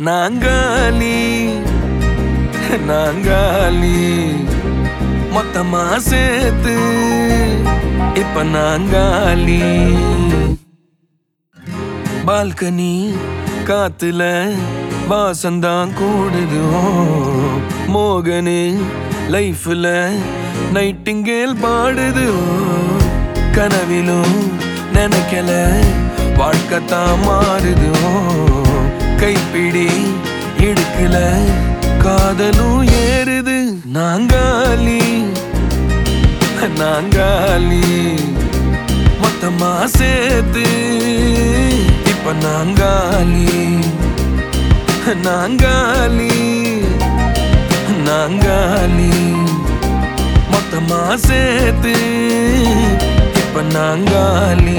நாங்காலி நாங்காலி மொத்தமா சேர்த்து இப்ப நாங்காலி பால்கனி காத்துல வாசந்தான் கூடுது ஓ, மோகனு லைஃப்ல நைட்டிங்கேல் பாடுது ஓ, கனவிலும் நினைக்கல வாழ்க்கைத்தான் மாறுது ஓ, கைப்பிடி இடுக்கல காதலும் ஏறுது நாங்காலி நாங்காலி மொத்தமா சேர்த்து இப்ப நாங்காலி நாங்காலி நாங்காலி மொத்தமா சேர்த்து இப்ப நாங்காலி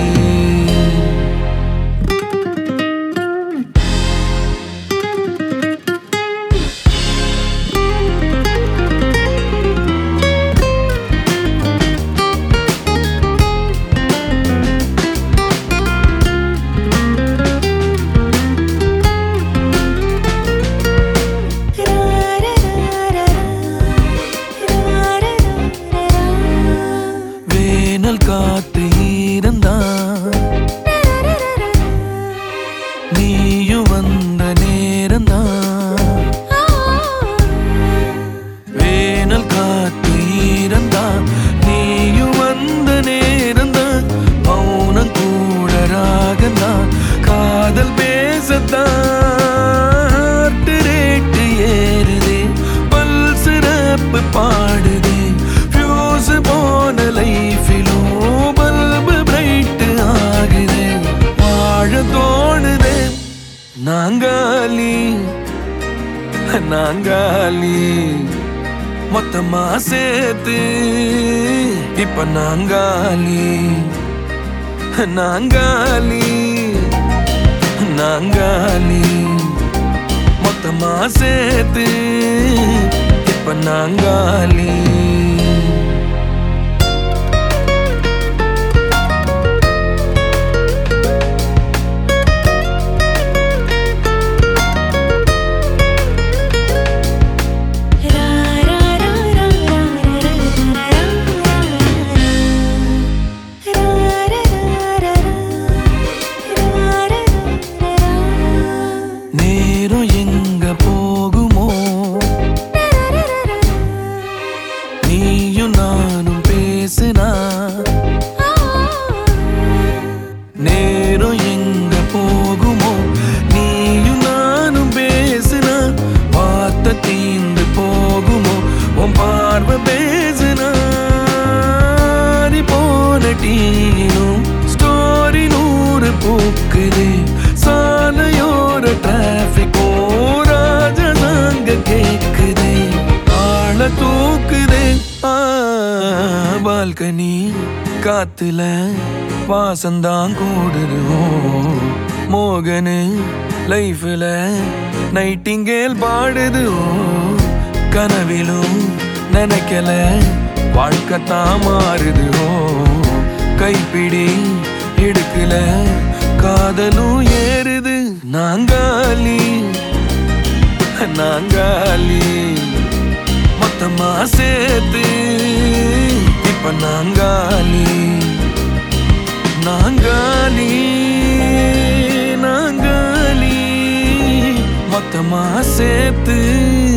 வேனல் காத்து ஈரந்தான் நீயும் வந்த நேரந்தான் வேனல் காத்து ஈரந்தான் நீயும் வந்த நேரந்தான் மௌனம் கூட ராகந்தான் காதல் பேசத்தான் heart rate ஏறுதே பல்ஸ் ரப்பு பாடுதே ஃபியூஸ் போன லைஃபிலும் பல்பு பிரைட் ஆகுதே வாழ தோணுதே நாங்காலி நாங்காலி மொத்தமா சேர்த்து இப்ப நாங்காலி நாங்காலி நாங்காலி மொத்தமா சேர்த்து இப்ப நாங்காலி நேரம் எங்க போகுமோ நீயும் நானும் பேசுனா நேரம் எங்க போகுமோ நீயும் நானும் பேசுனா வார்த்தை தீந்து போகுமோ உன் பார்வை பேசுனா நீ போன டீனும் ஸ்டோரி நூறு பூக்குது சாலையோர டிராபிக்கோ ராஜனாங்க கேக்குதே ஆள தூக்குதே ஆ, பால்கனி காத்துல வாசந்தான் கூடுது ஓ, மோகனு லைஃப்ல நைட்டிங்கேல் பாடுது ஓ, கனவிலும் நினைக்கல வாழ்க்கைத்தான் மாறுது ஓ கைப்பிடி இடுக்கல காதலும் ஏறுது நாங்காலி நாங்காலி மொத்தமா சேர்த்து இப்ப நாங்காலி நாங்காலி நாங்காலி மொத்தமா சேர்த்து